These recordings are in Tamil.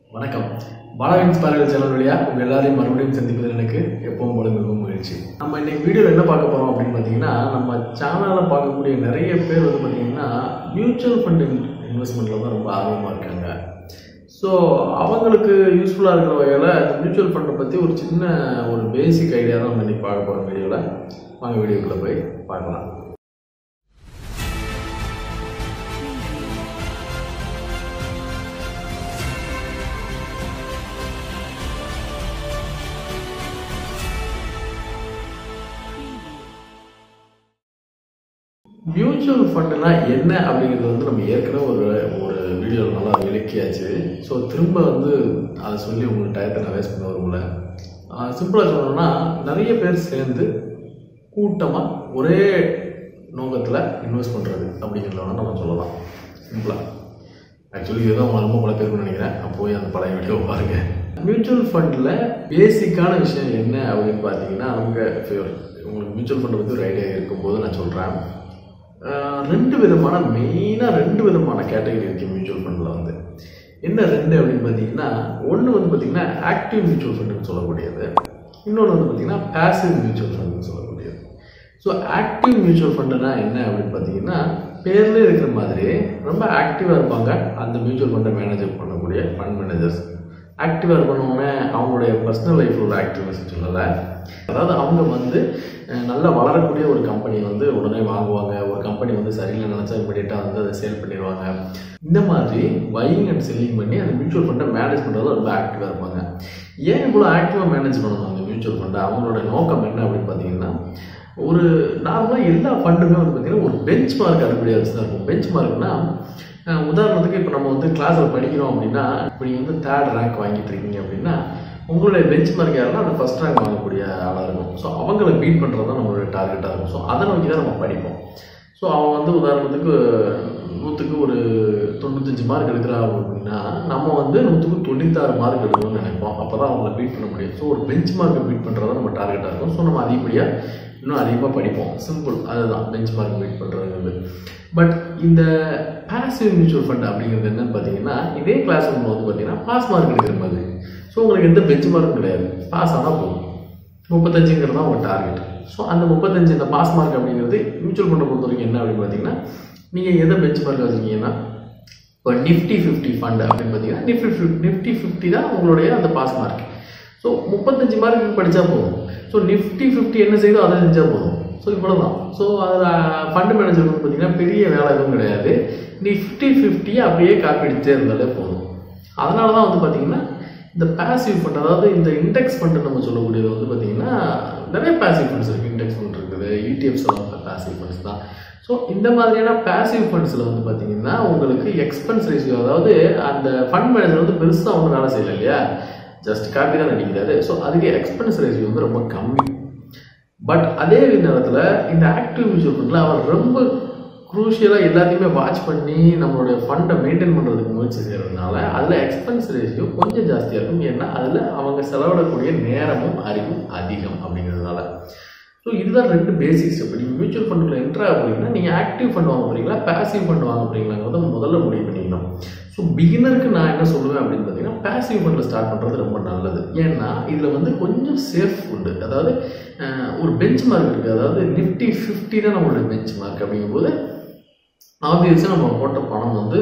வணக்கம் பாலவின்ஸ் பார்வையில் சேனல் வழியா உங்கள் எல்லாரையும் மறுபடியும் சந்திப்பதில் எனக்கு எப்பவும் போல மிகவும் மகிழ்ச்சி நம்ம இன்னைக்கு வீடியோவில் என்ன பார்க்க போகிறோம் அப்படின்னு பார்த்தீங்கன்னா நம்ம சேனலில் பார்க்கக்கூடிய நிறைய பேர் வந்து பார்த்தீங்கன்னா மியூச்சுவல் ஃபண்ட் இன்வெஸ்ட்மெண்ட்டில் தான் ரொம்ப ஆர்வமாக இருக்காங்க ஸோ அவங்களுக்கு யூஸ்ஃபுல்லாக இருக்கிற வகையில் இந்த மியூச்சுவல் ஃபண்டை பற்றி ஒரு சின்ன ஒரு பேசிக் ஐடியா தான் நம்ம இன்னைக்கு பார்க்க போகிறோம் வீடியோவில் வாங்க வீடியோக்குள்ளே போய் பார்க்கலாம் மியூச்சுவல் ஃபண்டுனா என்ன அப்படிங்கிறது வந்து நம்ம ஏற்கனவே ஒரு ஒரு வீடியோவில் நல்லா விளக்கியாச்சு ஸோ திரும்ப வந்து அதை சொல்லி உங்களுக்கு டயத்தை நான் வேஸ்ட் பண்ண வரும்ல சிம்பிளாக சொல்லணும்னா நிறைய பேர் சேர்ந்து கூட்டமாக ஒரே நோக்கத்தில் இன்வெஸ்ட் பண்ணுறது அப்படிங்கிறத வேணா நம்ம சொல்லலாம் சிம்பிளாக ஆக்சுவலி இதுதான் உங்களை ரொம்ப பல பேருக்கு நினைக்கிறேன் அப்போ போய் அந்த பழைய வீடியோ பாருங்க மியூச்சுவல் ஃபண்டில் பேசிக்கான விஷயம் என்ன அப்படின்னு பார்த்தீங்கன்னா அவங்க உங்களுக்கு மியூச்சுவல் ஃபண்டை பற்றி ஒரு ஐடியா இருக்கும்போது நான் சொல்கிறேன் ரெண்டு விதமான மெயினாக ரெண்டு விதமான கேட்டகரி இருக்குது மியூச்சுவல் ஃபண்டில் வந்து என்ன ரெண்டு அப்படின்னு பார்த்தீங்கன்னா ஒன்று வந்து பார்த்தீங்கன்னா ஆக்டிவ் மியூச்சுவல் ஃபண்டுன்னு சொல்லக்கூடியது இன்னொன்று வந்து பார்த்தீங்கன்னா பேசிவ் மியூச்சுவல் ஃபண்டுன்னு சொல்லக்கூடியது ஸோ ஆக்டிவ் மியூச்சுவல் ஃபண்டுனா என்ன அப்படின்னு பார்த்தீங்கன்னா பேர்லேயே இருக்கிற மாதிரி ரொம்ப ஆக்டிவாக இருப்பாங்க அந்த மியூச்சுவல் ஃபண்டை மேனேஜர் பண்ணக்கூடிய ஃபண்ட் மேனேஜர்ஸ் ஆக்டிவாக இருக்கணும்னு அவங்களுடைய பர்சனல் லைஃப்பில் உள்ள ஆக்டிவ்னஸ் சொல்லலை அதாவது அவங்க வந்து அஹ், நல்லா வளரக்கூடிய ஒரு கம்பெனி வந்து உடனே வாங்குவாங்க ஒரு கம்பெனி வந்து சரியில்லை நினச்சா இமீடியட்டாக வந்து அதை சேல் பண்ணிடுவாங்க இந்த மாதிரி பையிங் அண்ட் செல்லிங் பண்ணி அந்த மியூச்சுவல் ஃபண்டை மேனேஜ் பண்ணுறதுல ரொம்ப ஆக்டிவாக இருப்பாங்க ஏன் இவ்வளோ ஆக்டிவாக மேனேஜ் பண்ணணும் அந்த மியூச்சுவல் ஃபண்டை அவங்களோட நோக்கம் என்ன அப்படின்னு பார்த்தீங்கன்னா ஒரு நார்மலாக எல்லா ஃபண்டுமே வந்து பார்த்தீங்கன்னா ஒரு பெஞ்ச் மார்க் அடிப்படையாக வச்சு தான் இருக்கும் பெஞ்ச் மார்க்னா அஹ், உதாரணத்துக்கு இப்போ நம்ம வந்து கிளாஸில் படிக்கிறோம் அப்படின்னா இப்போ நீங்கள் வந்து தேர்ட் ரேங்க் வாங்கிட்டு இருக்கீங்க அப்படின்னா உங்களுடைய பெஞ்ச் மார்க் யாருன்னா அந்த ஃபஸ்ட் ரேங்க் வாங்கக்கூடிய ஆளாக இருக்கும் ஸோ அவங்கள பீட் பண்ணுறது தான் நம்மளுடைய டார்கெட்டாக இருக்கும் ஸோ அதை நோக்கி தான் நம்ம படிப்போம் ஸோ அவன் வந்து உதாரணத்துக்கு நூற்றுக்கு ஒரு தொண்ணூத்தஞ்சு மார்க் எடுக்கிறாங்க அப்படின்னா நம்ம வந்து நூற்றுக்கு தொண்ணூத்தாறு மார்க் எடுக்கணும்னு நினைப்போம் அப்போ தான் அவங்கள பீட் பண்ண முடியும் ஸோ ஒரு பெஞ்ச் மார்க்கை பீட் பண்ணுறது நம்ம டார்கெட்டாக இருக்கும் ஸோ நம்ம அதிகப்படியாக இன்னும் அதிகமாக படிப்போம் சிம்பிள் அதுதான் பெஞ்ச் மார்க் மீட் பண்ணுறது பட் இந்த பாசிவ் மியூச்சுவல் ஃபண்ட் அப்படிங்கிறது என்னன்னு பார்த்தீங்கன்னா இதே கிளாஸ் ரூமில் வந்து பார்த்தீங்கன்னா பாஸ் மார்க் எடுக்கிற மாதிரி ஸோ உங்களுக்கு எந்த பெஞ்ச் மார்க்கும் கிடையாது பாஸ் ஆனால் போதும் முப்பத்தஞ்சுங்கிறது தான் உங்கள் டார்கெட் ஸோ அந்த முப்பத்தஞ்சு இந்த பாஸ் மார்க் அப்படிங்கிறது மியூச்சுவல் ஃபண்டை பொறுத்த வரைக்கும் என்ன அப்படின்னு பார்த்தீங்கன்னா நீங்கள் எதை பெஞ்ச் மார்க் வச்சுருக்கீங்கன்னா இப்போ நிஃப்டி ஃபிஃப்டி ஃபண்ட் அப்படின்னு பார்த்தீங்கன்னா நிஃப்டி ஃபிஃப்டி நிஃப்டி ஃபிஃப்டி தான் உங்களுடைய அந்த பாஸ் மார்க் ஸோ முப்பத்தஞ்சு மார்க் படித்தா போதும் ஸோ நிஃப்டி ஃபிஃப்டி என்ன செய்தோ அதை செஞ்சால் போதும் ஸோ இவ்வளோதான் ஸோ அதில் ஃபண்ட் மேனேஜர் வந்து பார்த்தீங்கன்னா பெரிய வேலை எதுவும் கிடையாது நிஃப்டி ஃபிஃப்டியை அப்படியே காப்பி அடிச்சே இருந்தாலே போதும் அதனால தான் வந்து பார்த்தீங்கன்னா இந்த பாசிவ் ஃபண்ட் அதாவது இந்த இண்டெக்ஸ் ஃபண்ட் நம்ம சொல்லக்கூடியது வந்து பார்த்தீங்கன்னா நிறைய பாசிவ் ஃபண்ட்ஸ் இருக்குது இண்டெக்ஸ் ஃபண்ட் இருக்குது இடிஎஃப்ஸ் எல்லாம் பாசிவ் ஃபண்ட்ஸ் தான் ஸோ இந்த மாதிரியான பாசிவ் ஃபண்ட்ஸில் வந்து பார்த்தீங்கன்னா உங்களுக்கு எக்ஸ்பென்ஸ் ரேஷியோ அதாவது அந்த ஃபண்ட் மேனேஜர் வந்து பெருசாக ஒன்றும் வேலை செய்யலை இல்லையா ஜஸ்ட் காப்பி தான் நடிக்கிறாரு ஸோ அதுக்கு எக்ஸ்பென்ஸ் ரேஷியோ வந்து ரொம்ப கம்மி பட் அதே நேரத்தில் இந்த ஆக்டிவ் மியூச்சுவல் ஃபண்டில் அவர் ரொம்ப குரூஷியலாக எல்லாத்தையுமே வாட்ச் பண்ணி நம்மளுடைய ஃபண்டை மெயின்டைன் பண்ணுறதுக்கு முயற்சி செய்கிறதுனால அதில் எக்ஸ்பென்ஸ் ரேஷியோ கொஞ்சம் ஜாஸ்தியாக இருக்கும் ஏன்னா அதில் அவங்க செலவிடக்கூடிய நேரமும் அறிவும் அதிகம் அப்படிங்கிறதுனால ஸோ இதுதான் ரெண்டு பேசிக் ஸ்டெப் நீங்கள் மியூச்சுவல் ஃபண்டில் என்ட்ரு ஆகுறீங்கன்னா நீங்கள் ஆக்டிவ் ஃபண்ட் வாங்க போகிறீங்களா பேசிவ் ஃபண்ட் வாங்க போகிறீங்களாங்கிறத முதல்ல முடிவு பண்ணிக்கணும் ஸோ பிகினருக்கு நான் என்ன சொல்லுவேன் அப்படின்னு பார்த்தீங்கன்னா பேசிவ் ஃபண்டில் ஸ்டார்ட் பண்ணுறது ரொம்ப நல்லது ஏன்னா இதில் வந்து கொஞ்சம் சேஃப் உண்டு அதாவது அஹ், ஒரு பெஞ்ச் மார்க் இருக்குது அதாவது நிஃப்டி ஃபிஃப்டி தான் நம்மளுடைய பெஞ்ச் மார்க் அப்படிங்கும்போது ஆப்வியஸாக நம்ம போட்ட பணம் வந்து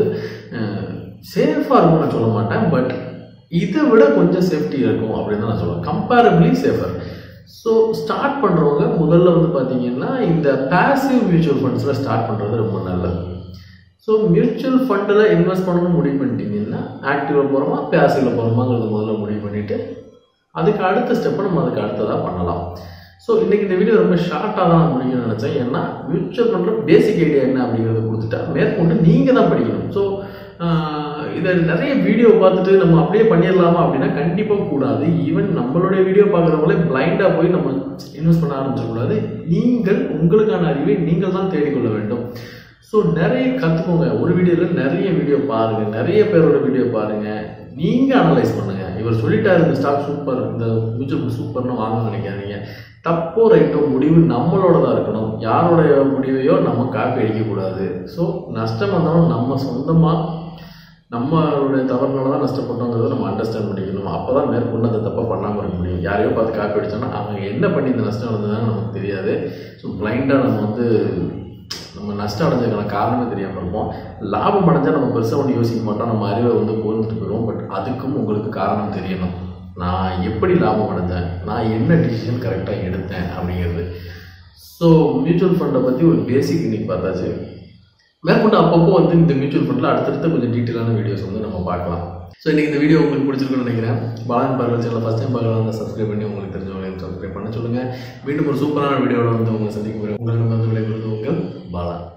சேஃபாக இருக்கும்னு நான் சொல்ல மாட்டேன் பட் இதை விட கொஞ்சம் சேஃப்டி இருக்கும் அப்படின்னு தான் நான் சொல்லுவேன் கம்பேரபிளி சேஃபர் ஸோ ஸ்டார்ட் பண்ணுறவங்க முதல்ல வந்து பார்த்தீங்கன்னா இந்த பேசிவ் மியூச்சுவல் ஃபண்ட்ஸில் ஸ்டார்ட் பண்ணுறது ரொம்ப நல்லது ஸோ மியூச்சுவல் ஃபண்டில் இன்வெஸ்ட் பண்ணணும்னு முடிவு பண்ணிட்டீங்கன்னா ஆக்டிவில் போகிறோமா பேசிவில் போகிறோமாங்கிறது முதல்ல முடிவு பண்ணிவிட்டு அதுக்கு அடுத்த ஸ்டெப்பை நம்ம அதுக்கு அடுத்ததாக பண்ணலாம் ஸோ இன்றைக்கி இந்த வீடியோ ரொம்ப ஷார்ட்டாக தான் நான் முடிக்கணும்னு நினச்சேன் ஏன்னா மியூச்சுவல் ஃபண்டில் பேசிக் ஐடியா என்ன அப்படிங்கிறத கொடுத்துட்டா மேற்கொண்டு நீங்கள் தான் படிக்கணும் ஸோ இதை நிறைய வீடியோ பார்த்துட்டு நம்ம அப்படியே பண்ணிடலாமா அப்படின்னா கண்டிப்பாக கூடாது ஈவன் நம்மளுடைய வீடியோ பார்க்குறவங்களே பிளைண்டாக போய் நம்ம இன்வெஸ்ட் பண்ண ஆரம்பிச்சிடக்கூடாது நீங்கள் உங்களுக்கான அறிவை நீங்கள் தான் தேடிக்கொள்ள வேண்டும் ஸோ நிறைய கற்றுக்கோங்க ஒரு வீடியோவில் நிறைய வீடியோ பாருங்கள் நிறைய பேரோட வீடியோ பாருங்கள் நீங்கள் அனலைஸ் பண்ணுங்கள் இவர் சொல்லிட்டாரு இந்த ஸ்டாக் சூப்பர் இந்த மியூச்சுவல் ஃபண்ட் சூப்பர்னு வாங்கணும்னு நினைக்காதீங்க தப்போ ரைட்டோ முடிவு நம்மளோட தான் இருக்கணும் யாருடைய முடிவையோ நம்ம காப்பி அடிக்கக்கூடாது ஸோ நஷ்டம் வந்தாலும் நம்ம சொந்தமாக நம்மளுடைய தவறுனால தான் நஷ்டப்பட்டோங்கிறத நம்ம அண்டர்ஸ்டாண்ட் பண்ணிக்கணும் அப்போ தான் மேற்கொண்டு அந்த தப்பை பண்ணாமல் இருக்க முடியும் யாரையோ பார்த்து காப்பி அடிச்சோன்னா அவங்க என்ன பண்ணி இந்த நஷ்டம் நடந்ததுன்னு நமக்கு தெரியாது ஸோ பிளைண்டாக நம்ம வந்து நம்ம நஷ்டம் அடைஞ்சதுக்கான காரணமே தெரியாமல் இருப்போம் லாபம் அடைஞ்சால் நம்ம பெருசாக ஒன்று யோசிக்க மாட்டோம் நம்ம அறிவை வந்து போர்ந்துட்டு போயிடுவோம் பட் அதுக்கும் உங்களுக்கு காரணம் தெரியணும் நான் எப்படி லாபம் அடைஞ்சேன் நான் என்ன டிசிஷன் கரெக்டாக எடுத்தேன் அப்படிங்கிறது ஸோ மியூச்சுவல் ஃபண்டை பற்றி ஒரு பேசிக் இன்னைக்கு பார்த்தாச்சு மேற்கொண்டு அப்பப்போ வந்து இந்த மியூச்சுவல் ஃபண்டில் அடுத்தடுத்த கொஞ்சம் டீட்டெயிலான வீடியோஸ் வந்து நம்ம பார்க்கலாம் ஸோ இன்றைக்கி இந்த வீடியோ உங்களுக்கு பிடிச்சிருக்குன்னு நினைக்கிறேன் பாலன் பார்வை சேனல் ஃபஸ்ட் டைம் பார்க்கலாம் சப்ஸ்கிரைப் பண்ணி உங்களுக்கு தெரிஞ்சவங்களையும் சப்ஸ்கிரைப் பண்ண சொல்லுங்கள் மீண்டும் ஒரு சூப்பரான வீடியோவில் வந்து உங்களை சந்திக்க போகிறேன் உங்களுக்கு வந்து விடைபெறுவது உங்கள் பாலா